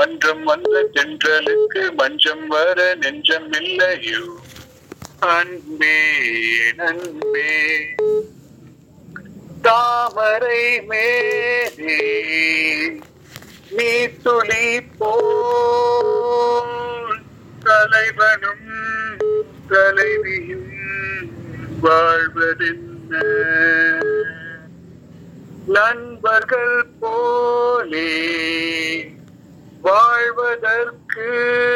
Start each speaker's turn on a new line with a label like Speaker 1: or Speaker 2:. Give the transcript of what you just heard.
Speaker 1: மன்றம் வந்த தென்றலுக்கு மஞ்சம் வர நெஞ்சம் இல்லையோ அன்பே நன்பே தாமரை மேலே நீ துளி போல் தலைவனும் தலைவியும் வாழ்வதென்ன நண்பர்கள் போலே வாழ்வதற்கு